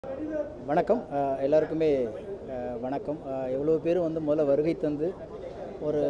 வணக்கம் அஹ், எல்லாருக்குமே அஹ், வணக்கம் அஹ், எவ்வளோ பேர் வந்து முதல்ல வருகை தந்து ஒரு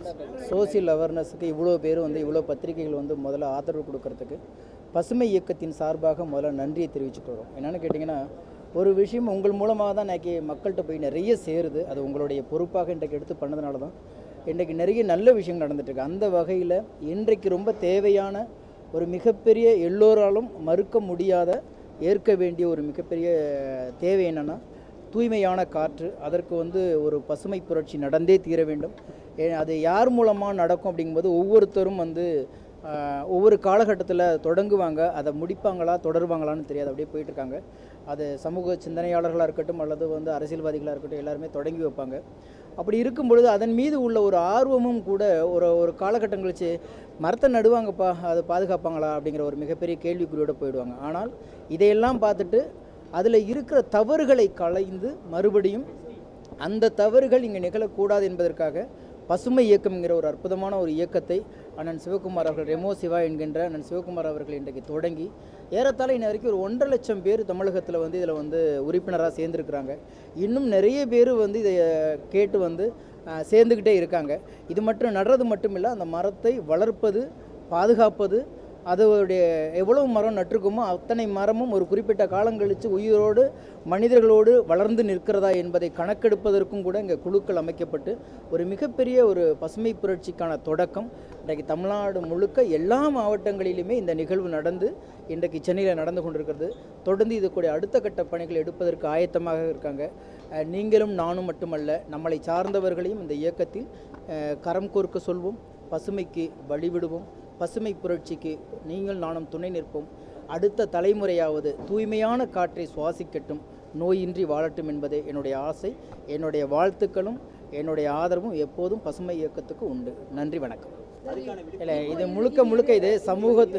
சோசியல் அவேர்னஸுக்கு இவ்வளோ பேர் வந்து இவ்வளோ பத்திரிகைகள் வந்து முதல்ல ஆதரவு கொடுக்கறதுக்கு பசுமை இயக்கத்தின் சார்பாக முதல்ல நன்றியை தெரிவிச்சுட்டு வரோம் என்னென்னு கேட்டிங்கன்னா ஒரு விஷயம் உங்கள் மூலமாக தான் இன்றைக்கி மக்கள்கிட்ட போய் நிறைய சேருது அது உங்களுடைய பொறுப்பாக இன்றைக்கு எடுத்து பண்ணதுனால தான் இன்றைக்கு நிறைய நல்ல விஷயங்கள் நடந்துட்டுருக்கு அந்த வகையில் இன்றைக்கு ரொம்ப தேவையான ஒரு மிகப்பெரிய எல்லோராலும் மறுக்க முடியாத ஏற்க வேண்டிய ஒரு மிகப்பெரிய தேவை என்னென்னா தூய்மையான காற்று அதற்கு வந்து ஒரு பசுமை புரட்சி நடந்தே தீர வேண்டும் ஏ- அது யார் மூலமாக நடக்கும் அப்படிங்கும்போது ஒவ்வொருத்தரும் வந்து ஆஹ், ஒவ்வொரு காலகட்டத்தில் தொடங்குவாங்க அதை முடிப்பாங்களா தொடருவாங்களான்னு தெரியாது அப்படியே போயிட்டுருக்காங்க அது சமூக சிந்தனையாளர்களாக இருக்கட்டும் அல்லது வந்து அரசியல்வாதிகளாக இருக்கட்டும் எல்லாருமே தொடங்கி வைப்பாங்க அப்படி இருக்கும் பொழுது அதன் மீது உள்ள ஒரு ஆர்வமும் கூட ஒரு ஒரு காலகட்டம் கழிச்சு மரத்தை நடுவாங்கப்பா அதை பாதுகாப்பாங்களா அப்படிங்கிற ஒரு மிகப்பெரிய கேள்விக்குறியோட போயிடுவாங்க ஆனால் இதையெல்லாம் பார்த்துட்டு அதில் இருக்கிற தவறுகளை களைந்து மறுபடியும் அந்த தவறுகள் இங்கே நிகழக்கூடாது என்பதற்காக பசுமை இயக்கம் என்கிற ஒரு அற்புதமான ஒரு இயக்கத்தை அண்ணன் சிவகுமார் அவர்கள் ரெமோ சிவா என்கின்ற அண்ணன் சிவகுமார் அவர்கள் இன்றைக்கு தொடங்கி ஏறத்தாழ இன்ன வரைக்கும் ஒரு ஒன்றரை லட்சம் பேர் தமிழகத்தில் வந்து இதில் வந்து உறுப்பினராக சேர்ந்துருக்குறாங்க இன்னும் நிறைய பேர் வந்து இதை கேட்டு வந்து அஹ், சேர்ந்துக்கிட்டே இருக்காங்க இது மட்டும் நடுறது மட்டும் இல்லை அந்த மரத்தை வளர்ப்பது பாதுகாப்பது அதோடைய எவ்வளவு மரம் நட்டிருக்குமோ அத்தனை மரமும் ஒரு குறிப்பிட்ட காலம் கழித்து உயிரோடு மனிதர்களோடு வளர்ந்து நிற்கிறதா என்பதை கணக்கெடுப்பதற்கும் கூட இங்கே குழுக்கள் அமைக்கப்பட்டு ஒரு மிகப்பெரிய ஒரு பசுமை புரட்சிக்கான தொடக்கம் இன்றைக்கு தமிழ்நாடு முழுக்க எல்லா மாவட்டங்களிலுமே இந்த நிகழ்வு நடந்து இன்றைக்கு சென்னையில் நடந்து கொண்டிருக்கிறது தொடர்ந்து இதுக்கூடிய அடுத்த கட்ட பணிகள் எடுப்பதற்கு ஆயத்தமாக இருக்காங்க அஹ், நீங்களும் நானும் மட்டுமல்ல நம்மளை சார்ந்தவர்களையும் இந்த இயக்கத்தில் அஹ், கரம் கோர்க்க சொல்வோம் பசுமைக்கு வழிவிடுவோம் பசுமை புரட்சிக்கு நீங்கள் நானும் துணை நிற்போம் அடுத்த தலைமுறையாவது தூய்மையான காற்றை சுவாசிக்கட்டும் நோயின்றி வாழட்டும் என்பதே என்னுடைய ஆசை என்னுடைய வாழ்த்துக்களும் என்னுடைய ஆதரவும் எப்போதும் பசுமை இயக்கத்துக்கு உண்டு நன்றி வணக்கம் இல்லை இது முழுக்க முழுக்க இது சமூகத்து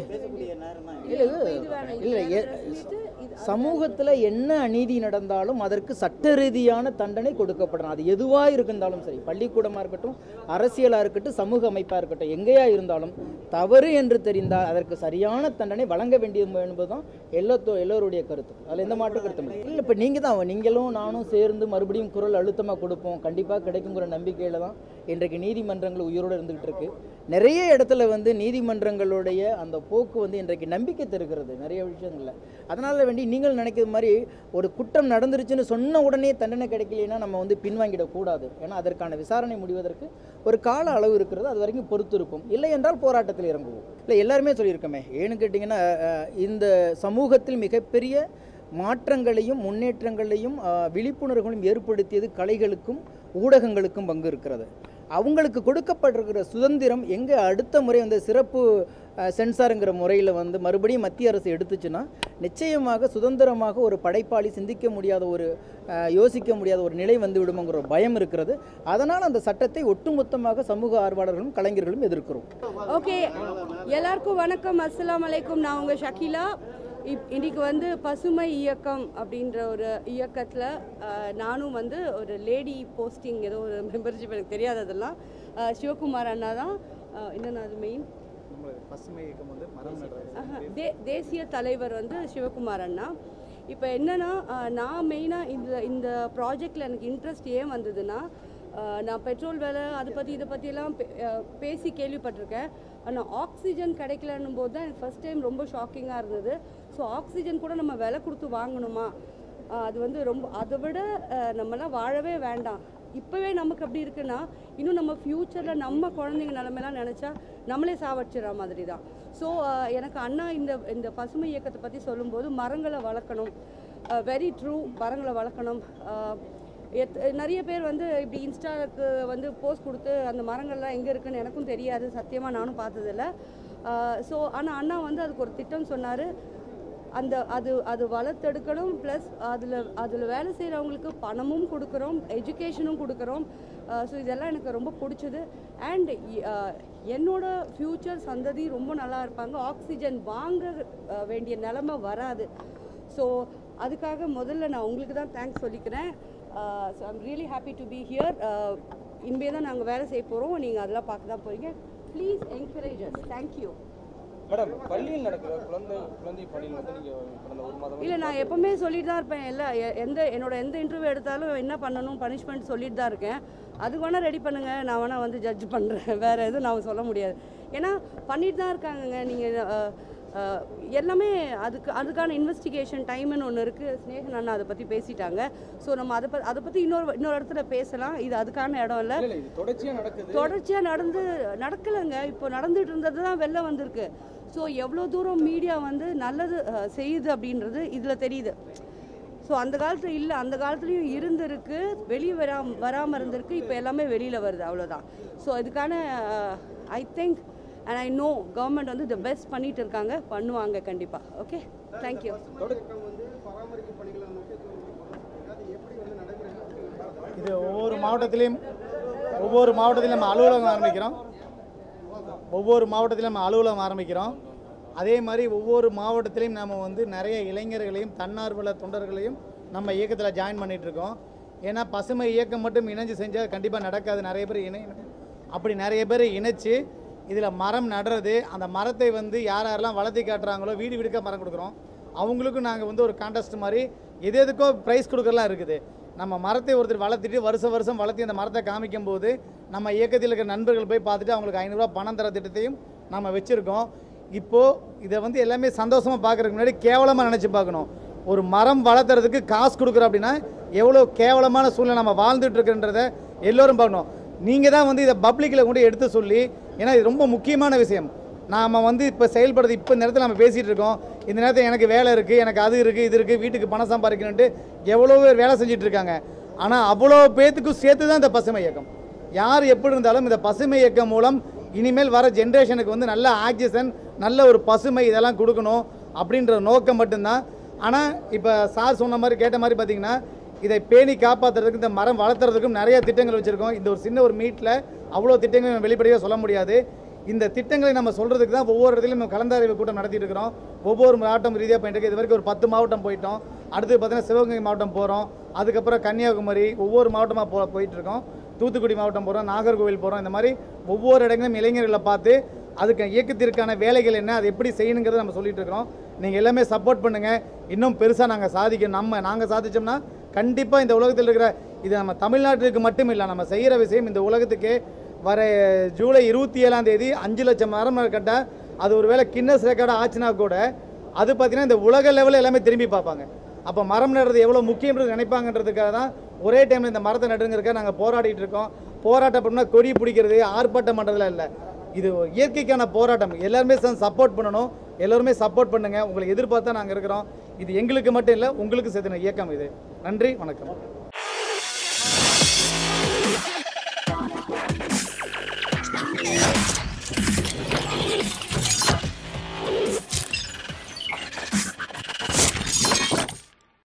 இல்லை இல்லை எ- சமூகத்தில் என்ன அநீதி நடந்தாலும் அதற்கு சட்ட ரீதியான தண்டனை கொடுக்கப்படணும் அது எதுவாக இருந்தாலும் சரி பள்ளிக்கூடமாக இருக்கட்டும் அரசியலாக இருக்கட்டும் சமூக அமைப்பாக இருக்கட்டும் எங்கேயா இருந்தாலும் தவறு என்று தெரிந்தால் அதற்கு சரியான தண்டனை வழங்க வேண்டியது என்பதுதான் எல்லா எல்லோருடைய கருத்து அதில் எந்த மாற்று கருத்தும் இல்லை இல்லை இப்போ நீங்கள் தான் நீங்களும் நானும் சேர்ந்து மறுபடியும் குரல் அழுத்தமாக கொடுப்போம் கண்டிப்பாக கிடைக்குங்கிற நம்பிக்கையில் தான் இன்றைக்கு நீதிமன்றங்கள் உயிரோடு இருந்துகிட்டு இருக்கு நிறைய இடத்துல வந்து நீதிமன்றங்களுடைய அந்த போக்கு வந்து இன்றைக்கு நம்பிக்கை தருகிறது நிறைய விஷயங்கள்ல அதனால வேண்டி நீங்கள் நினைக்கிற மாதிரி ஒரு குற்றம் நடந்துருச்சுன்னு சொன்ன உடனே தண்டனை கிடைக்கலைன்னா நம்ம வந்து பின்வாங்கிடக்கூடாது ஏன்னா அதற்கான விசாரணை முடிவதற்கு ஒரு கால அளவு இருக்கிறது அது வரைக்கும் பொறுத்து இருப்போம் இல்லை என்றால் போராட்டத்தில் இறங்குவோம் இல்லை எல்லாருமே சொல்லியிருக்கோமே ஏன்னு கேட்டிங்கன்னா அஹ், இந்த சமூகத்தில் மிகப்பெரிய மாற்றங்களையும் முன்னேற்றங்களையும் அஹ், விழிப்புணர்வுகளையும் ஏற்படுத்தியது கலைகளுக்கும் ஊடகங்களுக்கும் பங்கு இருக்கிறது அவங்களுக்கு கொடுக்கப்பட்டிருக்கிற சுதந்திரம் எங்கே அடுத்த முறை வந்து சிறப்பு அஹ், சென்சாருங்கிற முறையில் வந்து மறுபடியும் மத்திய அரசு எடுத்துச்சுன்னா நிச்சயமாக சுதந்திரமாக ஒரு படைப்பாளி சிந்திக்க முடியாத ஒரு அஹ், யோசிக்க முடியாத ஒரு நிலை வந்து விடுமோங்கிற ஒரு பயம் இருக்கிறது அதனால் அந்த சட்டத்தை ஒட்டுமொத்தமாக சமூக ஆர்வலர்களும் கலைஞர்களும் எதிர்க்கிறோம் ஓகே எல்லாருக்கும் வணக்கம் அஸ்ஸலாமு அலைக்கும் நான் உங்கள் ஷக்கீலா இப் இன்னைக்கு வந்து பசுமை இயக்கம் அப்படின்ற ஒரு இயக்கத்தில் நானும் வந்து ஒரு லேடி போஸ்டிங் ஏதோ ஒரு மெம்பர்ஷிப் எனக்கு தெரியாததெல்லாம் அஹ், சிவகுமார் அண்ணா தான் அஹ், என்னண்ணா அது மெயின் பசுமை இயக்கம் வந்து மரம் ஆஹா, தே தேசிய தலைவர் வந்து சிவகுமார் அண்ணா இப்போ என்னன்னா ஆஹ், நான் மெயினாக இந்த இந்த ப்ராஜெக்டில் எனக்கு இன்ட்ரெஸ்ட் ஏன் வந்ததுன்னா ஆஹ், நான் பெட்ரோல் விலை அதை பற்றி இதை பற்றியெல்லாம் பே- ஆஹ், பேசி கேள்விப்பட்டிருக்கேன் ஆனால் ஆக்சிஜன் கிடைக்கலன்னும் போது தான் எனக்கு ஃபஸ்ட் டைம் ரொம்ப ஷாக்கிங்காக இருந்தது ஸோ ஆக்சிஜன் கூட நம்ம விலை கொடுத்து வாங்கணுமா ஆஹ், அது வந்து ரொம்ப அதை விட ஆஹ், நம்மலாம் வாழவே வேண்டாம் இப்போவே நமக்கு அப்படி இருக்குன்னா இன்னும் நம்ம ஃப்யூச்சரில் நம்ம குழந்தைங்க நிலமெல்லாம் நினச்சா நம்மளே சாவடிச்சிடுற மாதிரி தான் ஸோ எனக்கு அண்ணா இந்த இந்த பசுமை இயக்கத்தை பற்றி சொல்லும்போது மரங்களை வளர்க்கணும் வெரி ட்ரூ மரங்களை வளர்க்கணும் ஆஹ் எத் நிறைய பேர் வந்து இப்படி இன்ஸ்டாக்கு வந்து போஸ்ட் கொடுத்து அந்த மரங்கள்லாம் எங்கே இருக்குன்னு எனக்கும் தெரியாது சத்தியமாக நானும் பார்த்ததில்ல ஸோ ஆனால் அண்ணா வந்து அதுக்கு ஒரு திட்டம் சொன்னார் அந்த அது அது வளர்த்தெடுக்கணும் ப்ளஸ் அதில் அதில் வேலை செய்கிறவங்களுக்கு பணமும் கொடுக்குறோம் எஜுகேஷனும் கொடுக்குறோம் ஸோ இதெல்லாம் எனக்கு ரொம்ப பிடிச்சது அண்ட் என்னோட ஃப்யூச்சர் சந்ததி ரொம்ப நல்லா இருப்பாங்க ஆக்சிஜன் வாங்க அஹ், வேண்டிய நிலமை வராது ஸோ அதுக்காக முதல்ல நான் உங்களுக்கு தான் தேங்க்ஸ் சொல்லிக்கிறேன் so I'm really happy to be here இனிமே தான் நாங்கள் வேலை செய்ய போகிறோம் நீங்கள் அதெல்லாம் பார்க்க தான் போகிறீங்க please encourage us thank you madam பள்ளியில் நடக்கிற குழந்தை குழந்தை பணியில் வந்து நீங்க கடந்த ஒரு மாதம் இல்லை நான் எப்பவுமே சொல்லிட்டு தான் இருப்பேன் இல்லை எ- எந்த என்னோட எந்த இன்டர்வியூ எடுத்தாலும் என்ன பண்ணணும் பனிஷ்மெண்ட் சொல்லிட்டு தான் இருக்கேன் அது வேணால் ரெடி பண்ணுங்க நான் வேணால் வந்து ஜட்ஜ் பண்ணுறேன் வேறு எதுவும் நான் சொல்ல முடியாது ஏன்னா பண்ணிட்டு தான் இருக்காங்கங்க நீங்கள் எல்லாமே அதுக்கு அதுக்கான இன்வெஸ்டிகேஷன் டைம்னு ஒன்று இருக்குது ஸ்னேகன் அண்ணா அதை பற்றி பேசிட்டாங்க ஸோ நம்ம அதை பற்றி அதை பற்றி இன்னொரு இன்னொரு இடத்துல பேசலாம் இது அதுக்கான இடம் இல்லை இல்ல இல்ல இது தொடர்ச்சியா நடக்குது தொடர்ச்சியாக நடந்து நடக்கலைங்க இப்போ நடந்துட்டு இருந்தது தான் வெளில வந்திருக்கு ஸோ எவ்வளோ தூரம் மீடியா வந்து நல்லது அஹ், செய்யுது அப்படின்றது இதில் தெரியுது ஸோ அந்த காலத்தில் இல்லை அந்த காலத்துலேயும் இருந்திருக்கு வெளியே வராம வராமல் இருந்திருக்கு இப்போ எல்லாமே வெளியில் வருது அவ்வளோதான் ஸோ இதுக்கான I think and I know government வந்து த பெஸ்ட் பண்ணிட்டு இருக்காங்க பண்ணுவாங்க கண்டிப்பாக ஓகே தேங்க்யூ இது ஒவ்வொரு மாவட்டத்திலையும் ஒவ்வொரு மாவட்டத்திலும் நம்ம அலுவலகம் ஆரம்பிக்கிறோம் ஒவ்வொரு மாவட்டத்திலும் நம்ம அலுவலகம் ஆரம்பிக்கிறோம் அதே மாதிரி ஒவ்வொரு மாவட்டத்திலையும் நம்ம வந்து நிறைய இளைஞர்களையும் தன்னார்வல தொண்டர்களையும் நம்ம இயக்கத்தில் ஜாயின் பண்ணிட்டு இருக்கோம் ஏன்னா பசுமை இயக்கம் மட்டும் இணைஞ்சு செஞ்சால் கண்டிப்பாக நடக்காது நிறைய பேர் இணை அப்படி நிறைய பேர் இணைச்சு இதில் மரம் நடுறது அந்த மரத்தை வந்து யார் யாரெல்லாம் வளர்த்தி காட்டுறாங்களோ வீடு வீடுக்க மரம் கொடுக்குறோம் அவங்களுக்கும் நாங்கள் வந்து ஒரு கான்டெஸ்ட் மாதிரி எது எதுக்கோ ப்ரைஸ் கொடுக்கறலாம் இருக்குது நம்ம மரத்தை ஒருத்தர் வளர்த்துட்டு வருஷம் வருஷம் வளர்த்தி அந்த மரத்தை காமிக்கும் போது நம்ம இயக்கத்தில் இருக்கிற நண்பர்கள் போய் பார்த்துட்டு அவங்களுக்கு ஐநூறுரூவா பணம் தர திட்டத்தையும் நம்ம வச்சுருக்கோம் இப்போது இதை வந்து எல்லாமே சந்தோஷமாக பார்க்குறதுக்கு முன்னாடி கேவலமாக நினச்சி பார்க்கணும் ஒரு மரம் வளர்த்துறதுக்கு காசு கொடுக்குறோம் அப்படின்னா எவ்வளோ கேவலமான சூழ்நிலை நம்ம வாழ்ந்துட்டு இருக்குன்றத எல்லோரும் பார்க்கணும் நீங்கள் தான் வந்து இதை பப்ளிக்கில் கொண்டு எடுத்து சொல்லி ஏன்னா இது ரொம்ப முக்கியமான விஷயம் நாம் வந்து இப்போ செயல்படுறது இப்போ இந்த நேரத்தில் நம்ம பேசிகிட்டு இருக்கோம் இந்த நேரத்தில் எனக்கு வேலை இருக்குது எனக்கு அது இருக்குது இது இருக்குது வீட்டுக்கு பணம் சம்பாதிக்கணுன்ட்டு எவ்வளோ பேர் வேலை செஞ்சுட்டு இருக்காங்க ஆனால் அவ்வளோ பேத்துக்கும் சேர்த்து தான் இந்த பசுமை இயக்கம் யார் எப்படி இருந்தாலும் இந்த பசுமை இயக்கம் மூலம் இனிமேல் வர ஜென்ரேஷனுக்கு வந்து நல்ல ஆக்சிஜன் நல்ல ஒரு பசுமை இதெல்லாம் கொடுக்கணும் அப்படின்ற நோக்கம் மட்டும்தான் ஆனால் இப்போ சார் சொன்ன மாதிரி கேட்ட மாதிரி பார்த்தீங்கன்னா இதை பேணி காப்பாற்றுறதுக்கு இந்த மரம் வளர்த்துறதுக்கும் நிறைய திட்டங்கள் வச்சுருக்கோம் இந்த ஒரு சின்ன ஒரு மீட்டில் அவ்வளோ திட்டங்களை நம்ம வெளிப்படையாக சொல்ல முடியாது இந்த திட்டங்களை நம்ம சொல்கிறதுக்கு தான் ஒவ்வொரு இடத்துலையும் நம்ம கலந்தாய்வு கூட்டம் நடத்திட்டு இருக்கிறோம் ஒவ்வொரு மாவட்டம் ரீதியாக போயிட்டு இருக்கு இது வரைக்கும் ஒரு பத்து மாவட்டம் போயிட்டோம் அடுத்து பார்த்தீங்கன்னா சிவகங்கை மாவட்டம் போகிறோம் அதுக்கப்புறம் கன்னியாகுமரி ஒவ்வொரு மாவட்டமாக போ போயிட்டு இருக்கோம் தூத்துக்குடி மாவட்டம் போகிறோம் நாகர்கோவில் போகிறோம் இந்த மாதிரி ஒவ்வொரு இடங்களும் இளைஞர்களை பார்த்து அதுக்கு இயக்கத்திற்கான வேலைகள் என்ன அது எப்படி செய்யணுங்கிறத நம்ம சொல்லிட்டு இருக்கிறோம் நீங்கள் எல்லாமே சப்போர்ட் பண்ணுங்கள் இன்னும் பெருசாக நாங்கள் சாதிக்கணும் நம்ம நாங்கள் சாதிச்சோம்னா கண்டிப்பாக இந்த உலகத்தில் இருக்கிற இது நம்ம தமிழ்நாட்டுக்கு மட்டும் இல்லை நம்ம செய்கிற விஷயம் இந்த உலகத்துக்கு வர ஜூலை இருபத்தி ஏழாம் தேதி அஞ்சு லட்சம் மரம் கட்ட அது ஒரு வேளை கின்னஸ் ரெக்கார்டாக ஆச்சுன்னா கூட அது பார்த்தீங்கன்னா இந்த உலக லெவலில் எல்லாமே திரும்பி பார்ப்பாங்க அப்போ மரம் நடுறது எவ்வளோ முக்கியன்றது நினைப்பாங்கன்றதுக்காக தான் ஒரே டைமில் இந்த மரத்தை நடுங்கிறதுக்காக நாங்கள் போராடிட்டு இருக்கோம் போராட்டம் அப்படின்னா கொடி பிடிக்கிறது ஆர்ப்பாட்டம் பண்ணுறதுலாம் இல்லை இது ஒரு இயற்கைக்கான போராட்டம் எல்லாருமே சப்போர்ட் பண்ணணும் எல்லோருமே சப்போர்ட் பண்ணுங்கள் உங்களை எதிர்பார்த்தா நாங்கள் இருக்கிறோம் இது எங்களுக்கு மட்டும் இல்லை உங்களுக்கு சேர்த்துன இயக்கம் இது நன்றி வணக்கம்